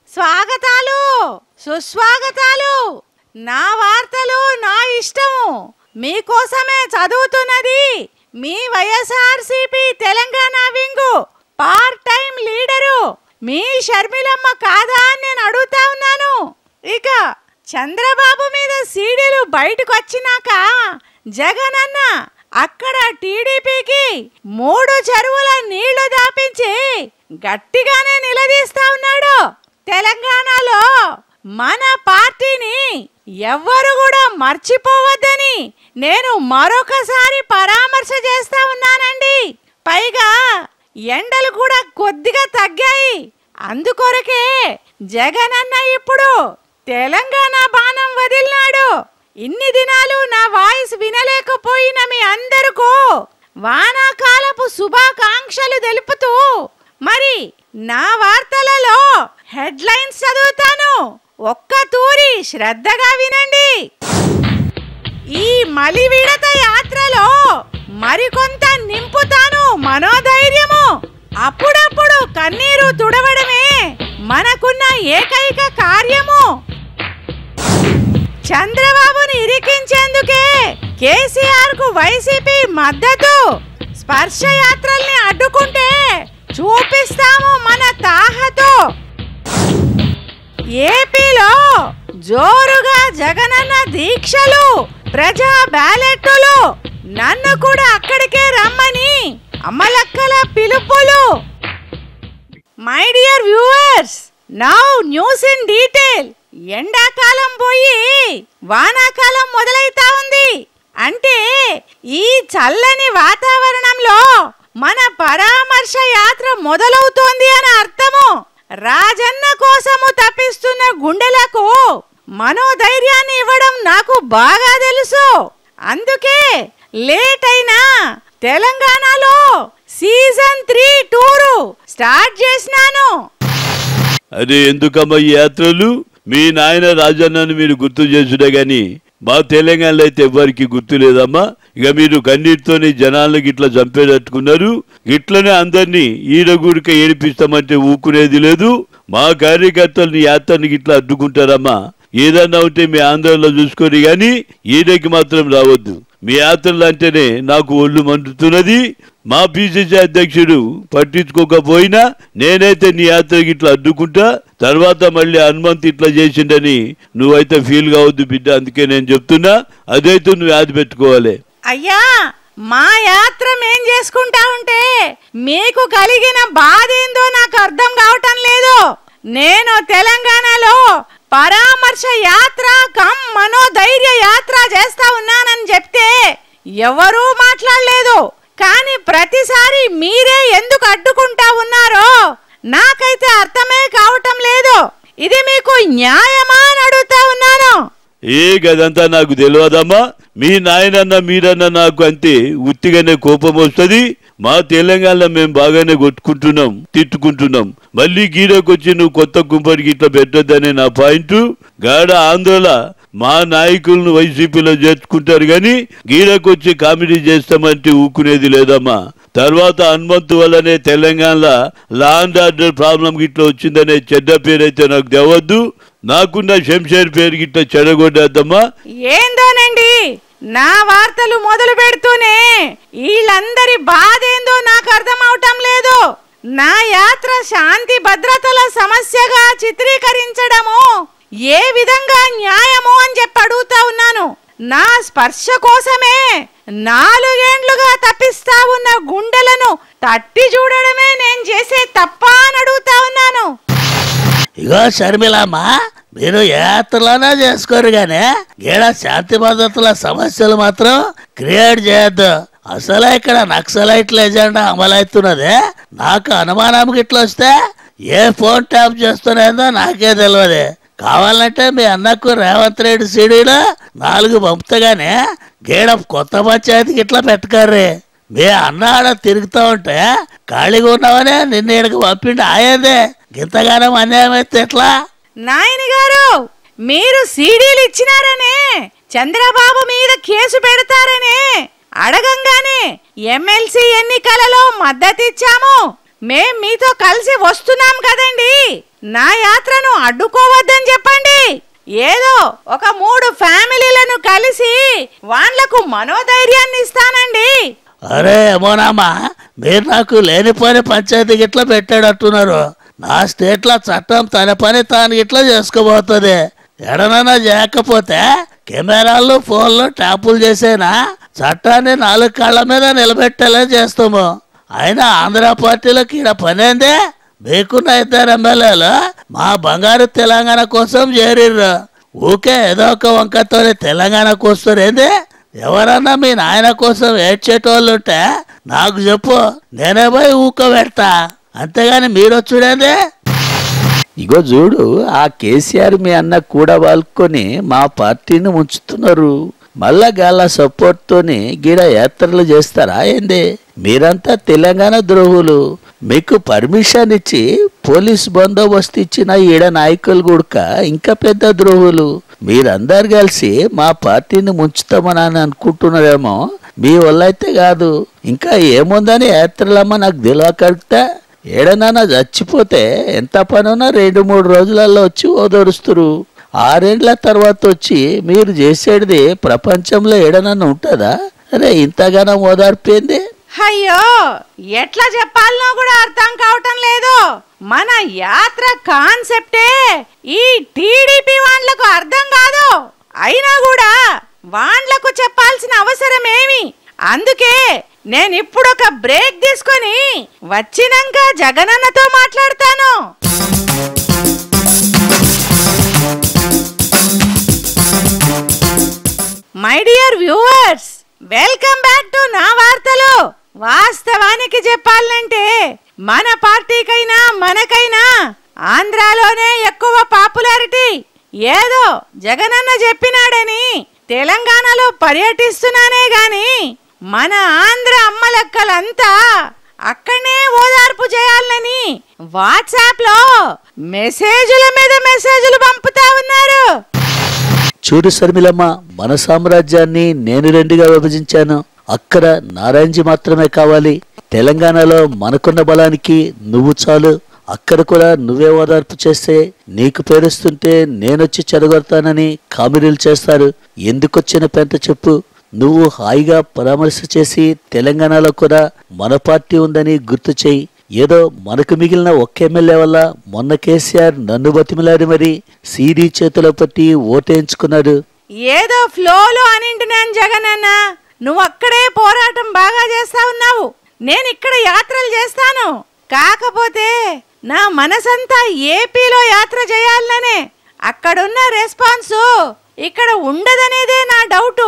స్వాగతాలు సుస్వాగతాలు నా వార్తలు నా ఇష్టము మీకోసమే చదువుతున్నది మీ YSRCP Telangana wing part time leader మీ షర్మిలమ్మ కాదా అని నేను అడుగుతా ఉన్నాను ఇక చంద్రబాబు మీద సీడీలు బయటకు వచ్చినాక జగనన్న అక్కడ టీడీపీకి మూడు చెరువుల నీళ్లు దాపించి గట్టిగానే నిలదీస్తా ఉన్నాడు తెలంగాణలో మన పార్టీని ఎవ్వరు కూడా మర్చిపోవద్దని నేను మరొకసారి పరామర్శ చేస్తా ఉన్నానండి పైగా ఎండలు కూడా కొద్దిగా తగ్గాయి అందుకొరకే జగనన్న ఇప్పుడు తెలంగాణ బాణం వదిలినాడు ఇన్ని దినాలు నా వాయిస్ వినలేకపోయిన మీ అందరికీ వానాకాలపు శుభాకాంక్షలు తెలుపుతూ మరి నా వార్తలలో హెడ్లైన్స్ చదువుతాను ఒక్క తూరి శ్రద్ధగా వినండి ఈ మలివిడత యాత్రలో మరికొంత నింపుతాను మనోధైర్యము అప్పుడప్పుడు కన్నీరు తుడవడమే మనకున్న ఏకైక కార్యము చంద్రబాబుని ఇరికించేందుకే కేసీఆర్ కు వైసీపీ మద్దతు స్పర్శ యాత్రల్ని అడ్డుకుంటే చూపిస్తాము మన తాహతు ఏపీలో జోరుగా జగనన్న దీక్షలు ప్రజా బ్యాలెట్టులు నన్ను కూడా అక్కడికే రమ్మని అమ్మలక్కల పిలుపులు my dear viewers now news in detail ఎండాకాలం పోయి వానాకాలం మొదలైతా ఉంది అంటే ఈ చల్లని వాతావరణంలో మన పరామర్శ యాత్ర మొదలవుతోంది అని అర్థము రాజన్న కోసము తప్పిస్తున్న గుండెలకు మనోధైర్యాన్ని ఇవ్వడం నాకు బాగా తెలుసు అందుకే లేట్ అయినా తెలంగాణలో సీజన్ త్రీ టూరు స్టార్ట్ చేసినాను అదే ఎందుకమ్మా ఈ యాత్రలు మీ నాయన రాజన్నను మీరు గుర్తు చేసుడే గాని మా తెలంగాణలో అయితే ఎవ్వరికి గుర్తు లేదమ్మా ఇక మీరు కన్నీటితోని జనాలకు ఇట్లా చంపేటట్టుకున్నారు ఇట్లనే అందరినీ ఈడగూరిక ఏడిపిస్తామంటే ఊకునేది లేదు మా కార్యకర్తల్ని యాత్రని ఇట్లా అడ్డుకుంటారమ్మా ఏదన్నా ఉంటే మీ ఆంధ్రలో చూసుకొని కానీ ఈడకి మాత్రం రావద్దు మీ యాత్రలు అంటేనే నాకు ఒళ్ళు మండుతున్నది మా పిసిసి అధ్యక్షుడు పట్టించుకోకపోయినా నేనైతే నీ యాత్రకి ఇట్లా అడ్డుకుంటా తర్వాత మళ్ళీ హనుమంత్ ఇట్లా చేసిండని నువ్వైతే ఫీల్ కావద్దు బిడ్డ అందుకే నేను చెప్తున్నా అదైతే నువ్వు యాద పెట్టుకోవాలి అయ్యా మా యాత్ర మేం చేసుకుంటా ఉంటే మీకు కలిగిన బాధ ఏందో నాకు అర్థం కావటం లేదు నేను తెలంగాణలో పరామర్శ యాత్ర కమ్ మనోధైర్య యాత్ర చేస్తా ఉన్నానని చెప్తే ఎవరూ మాట్లాడలేదు కానీ ప్రతిసారి మీరే ఎందుకు అడ్డుకుంటా ఉన్నారో నాకైతే అర్థమే కావటం లేదు ఇది మీకు న్యాయమా అని అడుగుతా ఉన్నాను ఏ గదంతా నాకు తెలియదమ్మా మీ నాయనన్న మీరన్న నాకు అంతే ఉత్తిగానే కోపం వస్తుంది మా తెలంగాణలో మేము బాగానే కొట్టుకుంటున్నాం తిట్టుకుంటున్నాం మళ్ళీ గీడకొచ్చి నువ్వు కొత్త కుంపడికి ఇట్లా పెట్టొద్దనే నా పాయింట్ గాడ ఆంధ్రలో మా నాయకులను వైసీపీలో చేర్చుకుంటారు కానీ గీడకొచ్చి కామెడీ చేస్తామంటే ఊకునేది లేదమ్మా తర్వాత హనుమంతు వల్లనే తెలంగాణలో లా అండ్ ఆర్డర్ ప్రాబ్లం గిట్లా వచ్చిందనే చెడ్డ పేరైతే నాకు తెవద్దు నాకున్న శంషేర్ పేరు గిట్లా చెడగొట్టేద్దమ్మా ఏందోనండి నా వార్తలు మొదలు పెడుతూనే వీళ్ళందరి బాధ ఏందో నాకు అర్థం అవటం లేదు నా యాత్ర శాంతి భద్రతల సమస్యగా చిత్రీకరించడము ఏ విధంగా న్యాయము అని చెప్పి అడుగుతా ఉన్నాను నా స్పర్శ కోసమే నాలుగేండ్లుగా తప్పిస్తా ఉన్న గుండెలను తట్టి చూడడమే నేను చేసే తప్ప అని అడుగుతా ఉన్నాను ఇగో షర్మిలమ్మ మీరు యాత్రలోనే చేసుకోరు గానే గీడ శాంతి భద్రతల సమస్యలు మాత్రం క్రియేట్ చేయొద్దు అసలే ఇక్కడ నక్సలైట్ల ఎజెండా అమలవుతున్నదే నాకు అనుమానం గిట్ల వస్తే ఏ ఫోన్ ట్యాప్ చేస్తున్నదో నాకే తెలియదు కావాలంటే మీ అన్నకు రేవంత్ రెడ్డి సీడీలో నాలుగు పంపుతాగానే గీడ కొత్త పంచాయతీకి ఇట్లా పెట్టకర్రీ మీ అన్న ఆడ తిరుగుతూ ఉంటే ఖాళీగా ఉన్నావనే నిన్న ఇక్కడికి పంపిండి ఆయేదే గింతగానం అన్యాయం అయితే ఎట్లా నాయని గారు మీరు సీడీలు ఇచ్చినారనే చంద్రబాబు మీద కేసు పెడతారనే అడగంగానే ఎమ్మెల్సీ ఎన్నికలలో మద్దతిచ్చాము మేం మీతో కలిసి వస్తున్నాం కదండి నా యాత్రను అడ్డుకోవద్దని చెప్పండి ఏదో ఒక మూడు ఫ్యామిలీలను కలిసి వాళ్ళకు మనోధైర్యాన్ని ఇస్తానండి అరే ఏమోనమ్మా మీరు నాకు లేనిపోని పంచాయతీ గిట్ల పెట్టాడట్టున్నారు నా స్టేట్లో చట్టం తన పని తాను గిట్లా చేసుకోబోతుంది ఎడనన్నా చేయకపోతే కెమెరాలు ఫోన్లు ట్యాపులు చేసేనా చట్టాన్ని నాలుగు కాళ్ళ మీద నిలబెట్టేలా చేస్తాము అయినా ఆంధ్ర పార్టీలోకి ఈడ పనేందే మీకున్న ఇద్దరు ఎమ్మెల్యేలు మా బంగారు తెలంగాణ కోసం చేరిర్రు ఊకే ఏదో ఒక వంకతోనే తెలంగాణకు వస్తారేంది ఎవరన్నా మీ నాయన కోసం ఏడ్చేటోళ్ళు ఉంటే నాకు చెప్పు నేనే పోయి ఊక పెడతా అంతేగాని మీరు వచ్చుడేంది ఇగో చూడు ఆ కేసీఆర్ మీ అన్న కూడా వాళ్ళకొని మా పార్టీని ఉంచుతున్నారు మళ్ళా గాల సపోర్ట్ తోని గీడ యాత్రలు చేస్తారా ఏంది మీరంతా తెలంగాణ ద్రోహులు మీకు పర్మిషన్ ఇచ్చి పోలీస్ బందోబస్తు ఇచ్చిన ఈడ నాయకులు కూడక ఇంకా పెద్ద ద్రోహులు మీరందరు కలిసి మా పార్టీని ముంచుతామని అని అనుకుంటున్నారేమో మీ వల్ల అయితే కాదు ఇంకా ఏముందని యాత్రలమ్మ నాకు తెలియకడుగుతా ఏడనన్నా చచ్చిపోతే ఎంత పనున్నా రెండు మూడు రోజులలో వచ్చి ఓదరుస్తురు ఆరేండ్ల తర్వాత వచ్చి మీరు చేసేది ప్రపంచంలో ఏడనన్నా ఉంటుందా అరే ఇంతగానో ఓదార్పింది అయ్యో ఎట్లా చెప్పాలనో కూడా అర్థం కావటం లేదు మన యాత్ర కాన్సెప్టే ఈ టీడీపీ వాళ్ళకు అర్థం కాదు అయినా కూడా వాళ్ళకు చెప్పాల్సిన అవసరం ఏమి అందుకే నేను ఇప్పుడు ఒక బ్రేక్ తీసుకొని వచ్చినాక జగనన్నతో మాట్లాడతాను my dear viewers welcome back to నా వార్తలు వాస్తవానికి చెప్పాలంటే మన పార్టీకైనా మనకైనా ఆంధ్రాలోనే ఎక్కువ పాపులారిటీ ఏదో జగనన్న చెప్పినాడని తెలంగాణలో పర్యటిస్తున్నానే గాని మన ఆంధ్ర అమ్మలక్కలంతా అక్కడనే ఓదార్పు చేయాలని వాట్సాప్ లో మెసేజ్ల మీద మెసేజ్లు పంపుతా ఉన్నారు చూడు శర్మిలమ్మ మన సామ్రాజ్యాన్ని నేను రెండుగా విభజించాను అక్కడ నారాయణజీ మాత్రమే కావాలి తెలంగాణలో మనకున్న బలానికి నువ్వు చాలు అక్కడ కూడా నువ్వే ఓదార్పు చేస్తే నీకు పేరుస్తుంటే నేనొచ్చి చెడగొడతానని కామిరీలు చేస్తారు ఎందుకొచ్చిన పెంట చెప్పు నువ్వు హాయిగా పరామర్శ చేసి తెలంగాణలో కూడా మన పార్టీ ఉందని గుర్తు చేయి ఏదో మనకు మిగిలిన ఒక్క ఎమ్మెల్యే వల్ల మొన్న కేసీఆర్ నన్ను బతిమిలాడి మరి సీడీ చేతిలో పట్టి ఓటేయించుకున్నాడు ఏదో ఫ్లోలో అనింటున్నాను జగనన్న నువ్వు అక్కడే పోరాటం బాగా చేస్తా ఉన్నావు నేను ఇక్కడ యాత్రలు చేస్తాను కాకపోతే నా మనసంతా ఏపీలో యాత్ర చేయాలనే అక్కడున్న రెస్పాన్స్ ఇక్కడ ఉండదనేదే నా డౌటు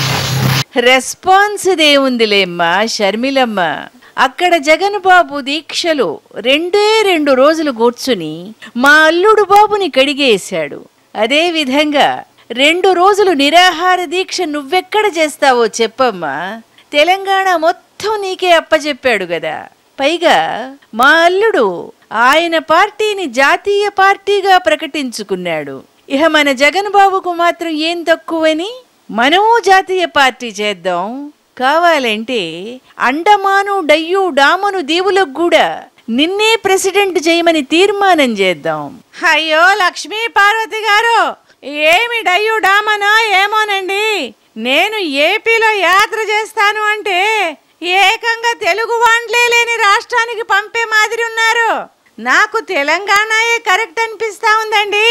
రెస్పాన్స్ దేముందిలేమ్మా షర్మిలమ్మ అక్కడ జగన్ బాబు దీక్షలు రెండే రెండు రోజులు కూర్చుని మా అల్లుడు బాబుని కడిగేశాడు అదే విధంగా రెండు రోజులు నిరాహార దీక్ష నువ్వెక్కడ చేస్తావో చెప్పమ్మా తెలంగాణ మొత్తం నీకే అప్పచెప్పాడు కదా పైగా మా అల్లుడు ఆయన పార్టీని జాతీయ పార్టీగా ప్రకటించుకున్నాడు ఇహ మన జగన్ బాబుకు మాత్రం ఏం తక్కువని మనము జాతీయ పార్టీ చేద్దాం కావాలంటే అండమాను డయ్యు డామను దీవులకు కూడా నిన్నే ప్రెసిడెంట్ చేయమని తీర్మానం చేద్దాం అయ్యో లక్ష్మీ పార్వతి గారు ఏమి డయ్యు డామనో ఏమోనండి నేను ఏపీలో యాత్ర చేస్తాను అంటే ఏకంగా తెలుగు వాండ్లే లేని రాష్ట్రానికి పంపే మాదిరి ఉన్నారు నాకు తెలంగాణయే కరెక్ట్ అనిపిస్తా ఉందండి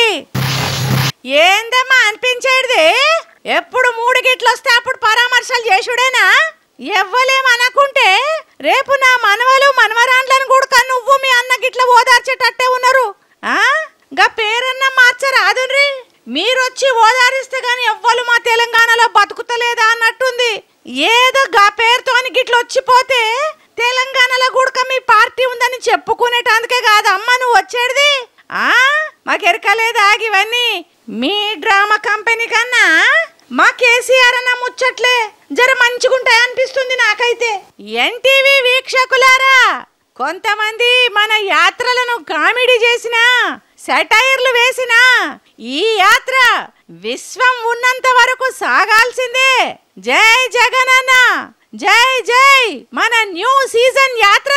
ఏందమ్మా అనిపించేది ఎప్పుడు మూడు గిట్లు వస్తే అప్పుడు పరామర్శలు చేసుడేనా ఎవ్వలేమనుకుంటే రేపు నా మనవలు మనవరాండ్లను కూడా నువ్వు మీ అన్న గిట్ల ఓదార్చేటట్టే ఉన్నారు ఆ గా పేరన్న మార్చరాదున్రి మీరొచ్చి ఓదారిస్తే గాని ఎవ్వరు మా తెలంగాణలో బతుకుతలేదా అన్నట్టుంది ఏదో గా పేరుతోని గిట్ల వచ్చిపోతే తెలంగాణలో కూడా మీ పార్టీ ఉందని చెప్పుకునేటందుకే కాదు అమ్మ నువ్వు వచ్చేది ఆ మాకెరకలేదు ఆగివన్నీ మీ డ్రామా కంపెనీ కన్నా మా కేసీఆర్ అన్న ముచ్చట్లే జర మంచిగుంటాయి అనిపిస్తుంది నాకైతే ఎన్టీవీ వీక్షకులారా కొంతమంది మన యాత్రలను కామెడీ చేసిన సెటైర్లు వేసిన ఈ యాత్ర విశ్వం ఉన్నంత వరకు సాగాల్సిందే జై జగనన్న జై జై మన న్యూ సీజన్ యాత్ర